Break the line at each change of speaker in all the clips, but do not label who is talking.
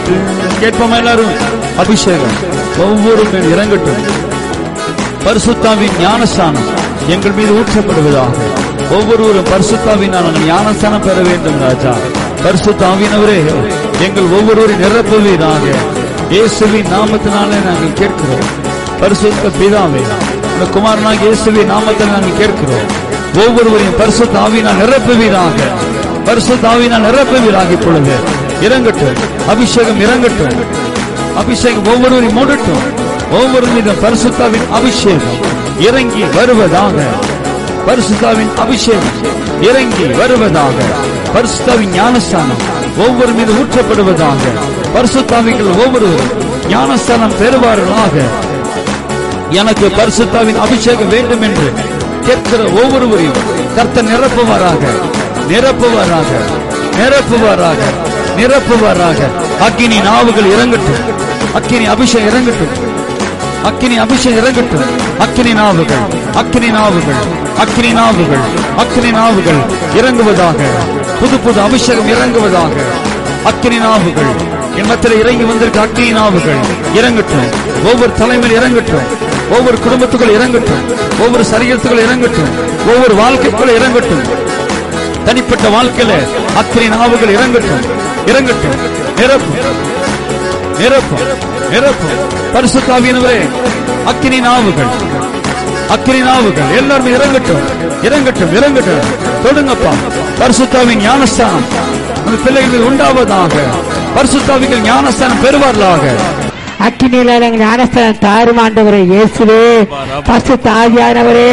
கேட்போமா எல்லாரும் அபிஷேகம் ஒவ்வொரு மேல் இறங்கட்டும் பரிசுத்தாவின் ஞானஸ்தானம் எங்கள் மீது ஊற்றப்படுவதாக ஒவ்வொருவரும் பரிசுத்தாவின் ஞானஸ்தானம் பெற வேண்டும் ராஜா பரிசுத்தாவினவரே எங்கள் ஒவ்வொருவரையும் நிரப்புவீராக இயேசுவின் நாமத்தினாலே நாங்கள் கேட்கிறோம் பரிசுத்த பிதாவே இந்த குமாரனாக இயேசுவின் நாமத்தில் நாங்கள் கேட்கிறோம் ஒவ்வொருவரையும் பரிசுத்த ஆவினால் நிரப்புவீராக பரிசுத்த ஆவினால் நிரப்புவீராக இப்பொழுது இறங்கட்டும் அபிஷேகம் இறங்கட்டும் அபிஷேகம் ஒவ்வொருவரையும் மூடட்டும் ஒவ்வொரு மீதும் பரிசுத்தாவின் அபிஷேகம் இறங்கி வருவதாக பரிசுத்தாவின் அபிஷேகம் இறங்கி வருவதாக பரிசுத்தாவின் ஞானஸ்தானம் ஒவ்வொரு மீது ஊற்றப்படுவதாக பரிசுத்தாவிகள் ஒவ்வொருவரும் ஞானஸ்தானம் பெறுவார்களாக எனக்கு பரிசுத்தாவின் அபிஷேகம் வேண்டும் என்று கேட்கிற ஒவ்வொருவரையும் கர்த்தர் நிரப்புவாராக நிரப்புவாராக நிரப்புவாராக நிரப்புவாராக அக்கினி நாவுகள் இறங்கட்டும் அக்கினி அபிஷேகம் இறங்கட்டும் அக்கினி அபிஷேகம் இறங்கட்டும் அக்கினி நாவுகள் அக்கினி நாவுகள் அக்கினி நாவுகள் அக்கினி நாவுகள் இறங்குவதாக புது புது அபிஷேகம் இறங்குவதாக அக்கினி நாவுகள் என் மத்தியில் இறங்கி வந்திருக்க அக்கினி நாவுகள் இறங்கட்டும் ஒவ்வொரு தலைமையில் இறங்கட்டும் ஒவ்வொரு குடும்பத்துக்குள் இறங்கட்டும் ஒவ்வொரு சரீரத்துக்குள் இறங்கட்டும் ஒவ்வொரு வாழ்க்கைக்குள்ள இறங்கட்டும் தனிப்பட்ட வாழ்க்கையில அக்கினி நாவுகள் இறங்கட்டும் இறங்கட்டும் நிரப்பும் நிரப்பும் நிரப்பும் பரிசுத்தாவியனவரே அக்கினி நாவுகள் அக்கினி நாவுகள் எல்லாருமே இறங்கட்டும் இறங்கட்டும் இறங்கட்டும் தொடுங்கப்பா பரிசுத்தாவின் ஞானஸ்தானம் அந்த பிள்ளைகள் உண்டாவதாக பரிசுத்தாவிகள் ஞானஸ்தானம் பெறுவார்களாக
அக்கினியில ஞானஸ்தானம் தாருமாண்டவரே இயேசுவே பசு தாவியானவரே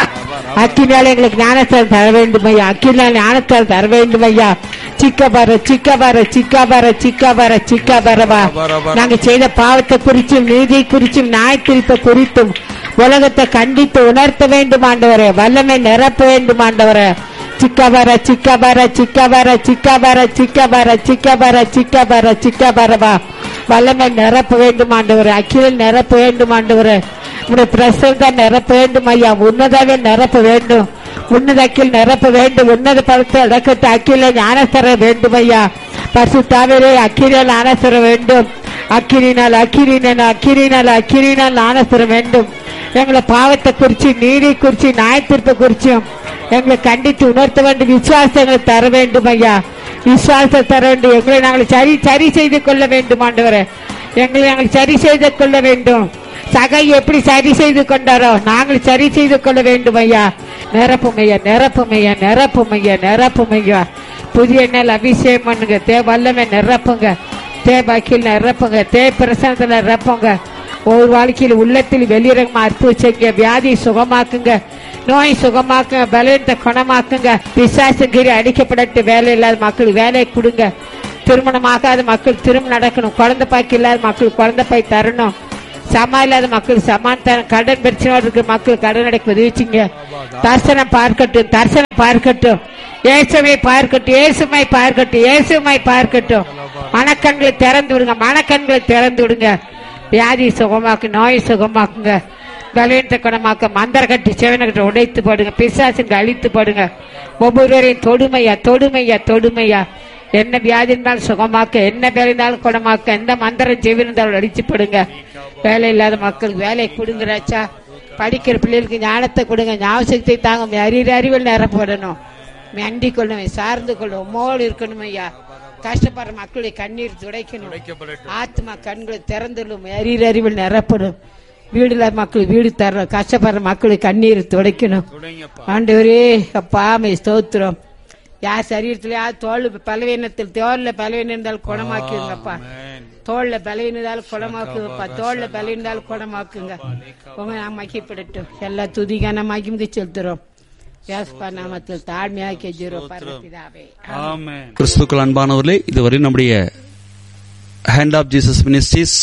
அக்கினால எங்களுக்கு ஞானஸ்தானம் தர வேண்டும் ஐயா அக்கினால் ஞானஸ்தானம் தர வேண்டும் ஐயா சிக்கபார சிக்கபார சிக்காபார சிக்காபார சிக்காபாரவா நாங்க செய்த பாவத்தை குறிச்சும் நீதியை குறிச்சும் நியாய குறிப்பை குறித்தும் உலகத்தை கண்டித்து உணர்த்த வேண்டும் ஆண்டவரே வல்லமை நிரப்ப வேண்டும் ஆண்டவரே சிக்கபார சிக்கபார சிக்கபார சிக்கபார சிக்கபார சிக்கபார சிக்கபார சிக்கபாரவா வல்லமை நிரப்ப வேண்டும் ஆண்டவரே அக்கிலில் நிரப்ப வேண்டும் ஆண்டவரே உடைய பிரசங்க நிரப்ப வேண்டும் ஐயா உன்னதாவே நிரப்ப வேண்டும் உன்னத அக்கில் நிரப்ப வேண்டும் உன்னத படத்தை அடக்கத்தை அக்கில ஞானசர வேண்டும் ஐயா பசு தாவரே அக்கிரியால் ஞானசர வேண்டும் அக்கிரினால் அக்கிரினால் அக்கிரினால் அக்கிரினால் ஞானசர வேண்டும் எங்களை பாவத்தை குறிச்சு நீரை குறிச்சு நியாயத்திற்பை குறிச்சும் எங்களை கண்டித்து உணர்த்த வேண்டும் விசுவாசங்களை தர வேண்டும் ஐயா விசுவாசம் தர வேண்டும் எங்களை நாங்கள் சரி சரி செய்து கொள்ள வேண்டும் ஆண்டவரே எங்களை நாங்கள் சரி செய்து கொள்ள வேண்டும் சகை எப்படி சரி செய்து கொண்டாரோ நாங்கள் சரி செய்து கொள்ள வேண்டும் ஐயா நிரப்பும் ஐயா நிரப்பும் ஐயா நிரப்பும் ஐயா நிரப்பும் ஐயா புதிய நாள் அபிஷேகம் பண்ணுங்க தே வல்லமை நிரப்புங்க தே பாக்கியில் நிரப்புங்க தே பிரசனத்துல நிரப்புங்க ஒவ்வொரு வாழ்க்கையில் உள்ளத்தில் வெளியிறங்கமா அற்புதங்க வியாதி சுகமாக்குங்க நோய் சுகமாக்குங்க பலவீனத்தை குணமாக்குங்க பிசாசுகிரி அடிக்கப்படட்டு வேலை இல்லாத மக்களுக்கு வேலையை கொடுங்க திருமணம் ஆகாத மக்கள் திருமணம் நடக்கணும் குழந்தை பாக்கி இல்லாத மக்கள் குழந்தை பாய் தரணும் சமா இல்லாத மக்கள் சமான் தரணும் கடன் பிரச்சனை இருக்கிற மக்கள் கடன் அடைக்க உதவிச்சிங்க தரிசனம் பார்க்கட்டும் தரிசனம் பார்க்கட்டும் இயேசுமை பார்க்கட்டும் இயேசுமை பார்க்கட்டும் இயேசுமை பார்க்கட்டும் மனக்கண்களை திறந்து விடுங்க மனக்கண்களை திறந்து விடுங்க வியாதி சுகமாக்கு நோய் சுகமாக்குங்க பலவீனத்தை குணமாக்க மந்திர கட்டி செவனக்கட்டை உடைத்து போடுங்க பிசாசுங்க அழித்து போடுங்க ஒவ்வொருவரையும் தொடுமையா தொடுமையா தொடுமையா என்ன வியாதி இருந்தாலும் சுகமாக்க என்ன வேலை இருந்தாலும் குணமாக்க எந்த மந்திரம் செவிருந்தாலும் அடிச்சு போடுங்க வேலை இல்லாத மக்களுக்கு வேலையை கொடுங்கறாச்சா படிக்கிற பிள்ளைகளுக்கு ஞானத்தை கொடுங்க ஞாபகத்தை தாங்க அறிவு அறிவில் நிரப்படணும் அண்டி கொள்ளணும் சார்ந்து கொள்ளும் உம்மோடு இருக்கணும் ஐயா கஷ்டப்படுற மக்களுடைய கண்ணீர் துடைக்கணும் ஆத்மா கண்களை திறந்துள்ளும் அறிவு அறிவில் நிரப்படும் வீடுல மக்கள் வீடு தரணும் கஷ்டப்படுற மக்களுக்கு கண்ணீர் துடைக்கணும் ஆண்டவரே அப்பா மை ஸ்தோத்திரம் யார் சரீரத்துல யார் தோல் பலவீனத்தில் தோல்ல பலவீனம் இருந்தாலும் குணமாக்கிடுங்கப்பா தோல்ல பலவீனம் இருந்தாலும் குணமாக்குங்கப்பா தோல்ல பலவீனம் இருந்தாலும் குணமாக்குங்க உங்க நாம் மகிப்படட்டும் எல்லா துதிகான மகிழ்ந்து செலுத்துறோம் யாஸ்பா நாமத்தில் தாழ்மையாக கெஜிரோம் பரமபிதாவே
ஆமென்
கிறிஸ்துக்கள் அன்பானவர்களே இதுவரை நம்முடைய hand of Jesus ministries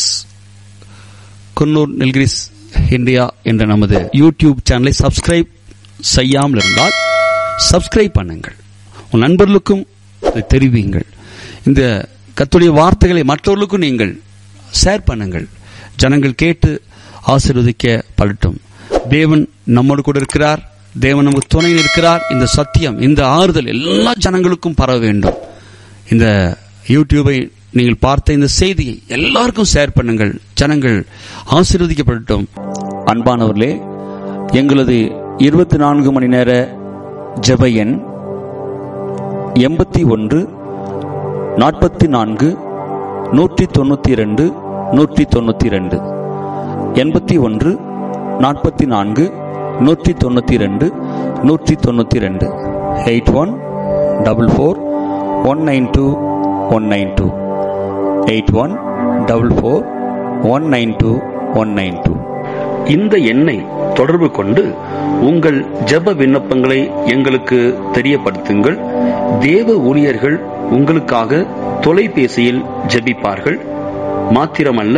Coonoor Nilgiris India என்ற நமது யூடியூப் சேனலை சப்ஸ்கிரைப் செய்யாமல் இருந்தால் சப்ஸ்கிரைப் பண்ணுங்கள் உன் நண்பர்களுக்கும் இதை தெரிவியுங்கள் இந்த கத்துடைய வார்த்தைகளை மற்றவர்களுக்கும் நீங்கள் ஷேர் பண்ணுங்கள் ஜனங்கள் கேட்டு ஆசீர்வதிக்க படட்டும் தேவன் நம்மோடு கூட இருக்கிறார் தேவன் நமக்கு துணை இருக்கிறார் இந்த சத்தியம் இந்த ஆறுதல் எல்லா ஜனங்களுக்கும் பரவ வேண்டும் இந்த யூடியூபை நீங்கள் பார்த்த இந்த செய்தியை எல்லாருக்கும் ஷேர் பண்ணுங்கள் ஜனங்கள் ஆசீர்வதிக்கப்படட்டும் அன்பானவர்களே எங்களது இருபத்தி நான்கு மணி நேர ஜெப எண் எண்பத்தி ஒன்று நாற்பத்தி நான்கு நூற்றி தொண்ணூற்றி ரெண்டு நூற்றி தொண்ணூற்றி ரெண்டு எண்பத்தி ஒன்று நாற்பத்தி நான்கு நூற்றி தொண்ணூற்றி ரெண்டு நூற்றி தொண்ணூற்றி ரெண்டு eight one double four one nine two one nine two eight one double four one nine two one nine two
இந்த எண்ணை தொடர்பு கொண்டு உங்கள் ஜெப விண்ணப்பங்களை எங்களுக்கு தெரியப்படுத்துங்கள் தேவ ஊழியர்கள் உங்களுக்காக தொலைபேசியில் ஜெபிப்பார்கள் மாத்திரமல்ல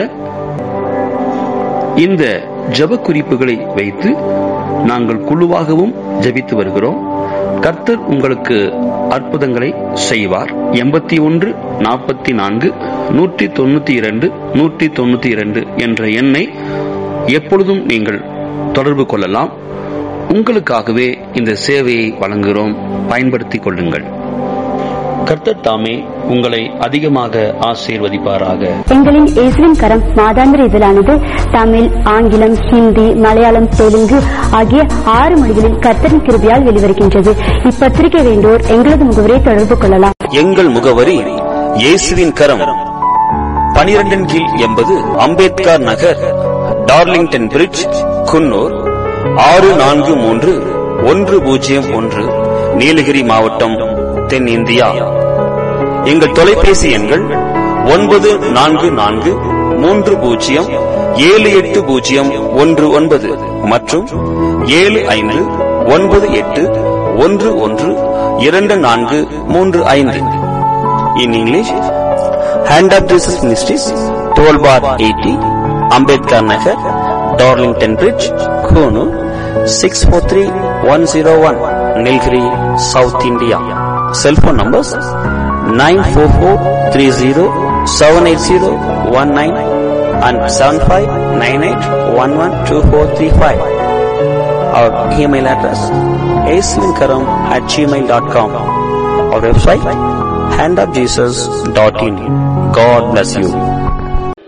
இந்த ஜெப குறிப்புகளை வைத்து நாங்கள் குழுவாகவும் ஜெபித்து வருகிறோம் கர்த்தர் உங்களுக்கு அற்புதங்களை செய்வார் எண்பத்தி ஒன்று நாற்பத்தி நான்கு நூற்றி தொண்ணூத்தி இரண்டு நூற்றி தொண்ணூத்தி இரண்டு என்ற எண்ணை எப்பொழுதும் நீங்கள் தொடர்பு கொள்ளலாம் உங்களுக்காகவே இந்த சேவையை வழங்குகிறோம் பயன்படுத்திக் கொள்ளுங்கள் கர்த்தர் தாமே உங்களை அதிகமாக ஆசீர்வதிப்பாராக
எங்களின் இயேசுவின் கரம் மாதாந்திர இதழானது தமிழ் ஆங்கிலம் ஹிந்தி மலையாளம் தெலுங்கு ஆகிய ஆறு மொழிகளில் கர்த்தரின் கிருபியால் வெளிவருகின்றது இப்பத்திரிகை வேண்டோர் எங்களது முகவரை தொடர்பு கொள்ளலாம்
எங்கள் முகவரி இயேசுவின் கரம் பனிரெண்டின் கீழ் எண்பது அம்பேத்கர் நகர் டார்லிங்டன் பிரிட்ஜ் குன்னூர் ஆறு நான்கு மூன்று ஒன்று பூஜ்ஜியம் ஒன்று நீலகிரி மாவட்டம் தென்னிந்தியா எங்கள் தொலைபேசி எண்கள் ஒன்பது நான்கு நான்கு மூன்று பூஜ்ஜியம் ஏழு எட்டு பூஜ்ஜியம் ஒன்று ஒன்பது மற்றும் ஏழு ஐந்து ஒன்பது எட்டு ஒன்று ஒன்று இரண்டு நான்கு மூன்று ஐந்து in English hand of Jesus ministries twelve bar eighty Ambedkar Nagar Darlington bridge Coonoor six four three one zero one Nilgiri south India cellphone numbers nine four four three zero seven eight zero one nine and seven five nine eight one one two four three five our email address Yesuvinkaram at gmail dot com our website handofjesus.in. God bless you.